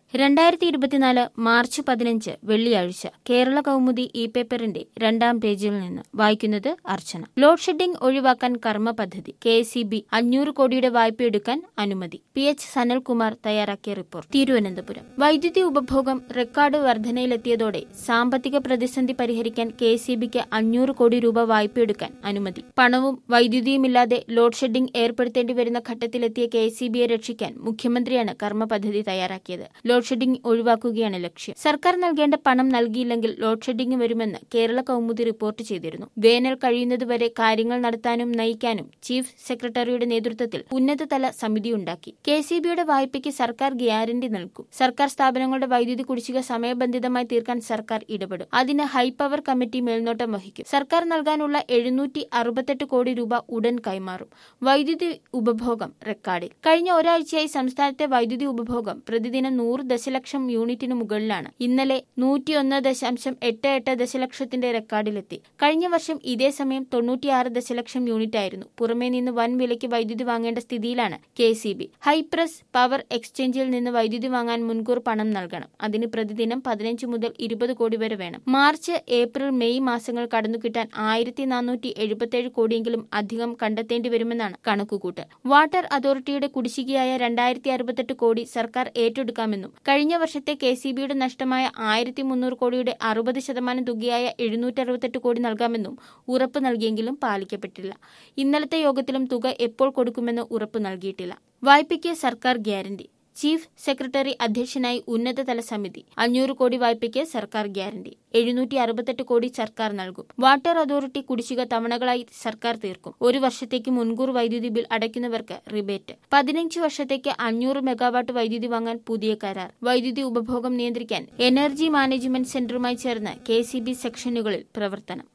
രണ്ടായിരത്തി ഇരുപത്തിനാല് മാർച്ച് പതിനഞ്ച് വെള്ളിയാഴ്ച കേരള കൗമുദി ഇ പേപ്പറിന്റെ രണ്ടാം പേജിൽ നിന്ന് വായിക്കുന്നത് അർച്ചന ലോഡ് ഷെഡിംഗ് ഒഴിവാക്കാൻ കർമ്മ പദ്ധതി കെ സി ബി അഞ്ഞൂറ് കോടിയുടെ വായ്പ എടുക്കാൻ അനുമതി പി എച്ച് സനൽകുമാർ തയ്യാറാക്കിയ റിപ്പോർട്ട് തിരുവനന്തപുരം വൈദ്യുതി ഉപഭോഗം റെക്കോർഡ് വർധനയിലെത്തിയതോടെ സാമ്പത്തിക പ്രതിസന്ധി പരിഹരിക്കാൻ കെ സി ബിക്ക് അഞ്ഞൂറ് കോടി രൂപ വായ്പ എടുക്കാൻ അനുമതി പണവും വൈദ്യുതിയുമില്ലാതെ ലോഡ് ഷെഡിംഗ് ഏർപ്പെടുത്തേണ്ടി വരുന്ന ഘട്ടത്തിലെത്തിയ കെ സി ബിയെ രക്ഷിക്കാൻ മുഖ്യമന്ത്രിയാണ് കർമ്മ പദ്ധതി തയ്യാറാക്കിയത് ലോഡ് ഷെഡിംഗ് ഒഴിവാക്കുകയാണ് ലക്ഷ്യം സർക്കാർ നൽകേണ്ട പണം നൽകിയില്ലെങ്കിൽ ലോഡ് ഷെഡിംഗ് വരുമെന്ന് കേരള കൗമുദി റിപ്പോർട്ട് ചെയ്തിരുന്നു വേനൽ കഴിയുന്നതുവരെ കാര്യങ്ങൾ നടത്താനും നയിക്കാനും ചീഫ് സെക്രട്ടറിയുടെ നേതൃത്വത്തിൽ ഉന്നതതല സമിതിയുണ്ടാക്കി കെ സി ബിയുടെ വായ്പയ്ക്ക് സർക്കാർ ഗ്യാരണ്ടി നൽകും സർക്കാർ സ്ഥാപനങ്ങളുടെ വൈദ്യുതി കുടിശ്ശിക സമയബന്ധിതമായി തീർക്കാൻ സർക്കാർ ഇടപെടും അതിന് ഹൈപവർ കമ്മിറ്റി മേൽനോട്ടം വഹിക്കും സർക്കാർ നൽകാനുള്ള എഴുന്നൂറ്റി അറുപത്തെട്ട് കോടി രൂപ ഉടൻ കൈമാറും വൈദ്യുതി ഉപഭോഗം റെക്കോർഡിൽ കഴിഞ്ഞ ഒരാഴ്ചയായി സംസ്ഥാനത്തെ വൈദ്യുതി ഉപഭോഗം പ്രതിദിനം നൂറ് ദശലക്ഷം യൂണിറ്റിന് മുകളിലാണ് ഇന്നലെ നൂറ്റിയൊന്ന് ദശാംശം എട്ട് എട്ട് ദശലക്ഷത്തിന്റെ റെക്കോർഡിലെത്തി കഴിഞ്ഞ വർഷം ഇതേ സമയം തൊണ്ണൂറ്റിയാറ് ദശലക്ഷം യൂണിറ്റ് ആയിരുന്നു പുറമേ നിന്ന് വൻ വിലയ്ക്ക് വൈദ്യുതി വാങ്ങേണ്ട സ്ഥിതിയിലാണ് കെ സി ബി ഹൈപ്രസ് പവർ എക്സ്ചേഞ്ചിൽ നിന്ന് വൈദ്യുതി വാങ്ങാൻ മുൻകൂർ പണം നൽകണം അതിന് പ്രതിദിനം പതിനഞ്ച് മുതൽ ഇരുപത് കോടി വരെ വേണം മാർച്ച് ഏപ്രിൽ മെയ് മാസങ്ങൾ കടന്നുകിട്ടാൻ ആയിരത്തി നാനൂറ്റി എഴുപത്തിയേഴ് കോടിയെങ്കിലും അധികം കണ്ടെത്തേണ്ടി വരുമെന്നാണ് കണക്കുകൂട്ട് വാട്ടർ അതോറിറ്റിയുടെ കുടിശ്ശികയായ രണ്ടായിരത്തി അറുപത്തെട്ട് കോടി സർക്കാർ ഏറ്റെടുക്കാമെന്നും കഴിഞ്ഞ വർഷത്തെ കെ സി ബിയുടെ നഷ്ടമായ ആയിരത്തി മുന്നൂറ് കോടിയുടെ അറുപത് ശതമാനം തുകയായ എഴുന്നൂറ്റി അറുപത്തെട്ട് കോടി നൽകാമെന്നും ഉറപ്പ് നൽകിയെങ്കിലും പാലിക്കപ്പെട്ടില്ല ഇന്നലത്തെ യോഗത്തിലും തുക എപ്പോൾ കൊടുക്കുമെന്ന് ഉറപ്പ് നൽകിയിട്ടില്ല വായ്പയ്ക്ക് സർക്കാർ ഗ്യാരണ്ടി ചീഫ് സെക്രട്ടറി അധ്യക്ഷനായി ഉന്നതതല സമിതി അഞ്ഞൂറ് കോടി വായ്പയ്ക്ക് സർക്കാർ ഗ്യാരണ്ടി എഴുന്നൂറ്റി അറുപത്തെട്ട് കോടി സർക്കാർ നൽകും വാട്ടർ അതോറിറ്റി കുടിശ്ശിക തവണകളായി സർക്കാർ തീർക്കും ഒരു വർഷത്തേക്ക് മുൻകൂർ വൈദ്യുതി ബിൽ അടയ്ക്കുന്നവർക്ക് റിബേറ്റ് പതിനഞ്ച് വർഷത്തേക്ക് അഞ്ഞൂറ് മെഗാവാട്ട് വൈദ്യുതി വാങ്ങാൻ പുതിയ കരാർ വൈദ്യുതി ഉപഭോഗം നിയന്ത്രിക്കാൻ എനർജി മാനേജ്മെന്റ് സെന്ററുമായി ചേർന്ന് കെ സെക്ഷനുകളിൽ പ്രവർത്തനം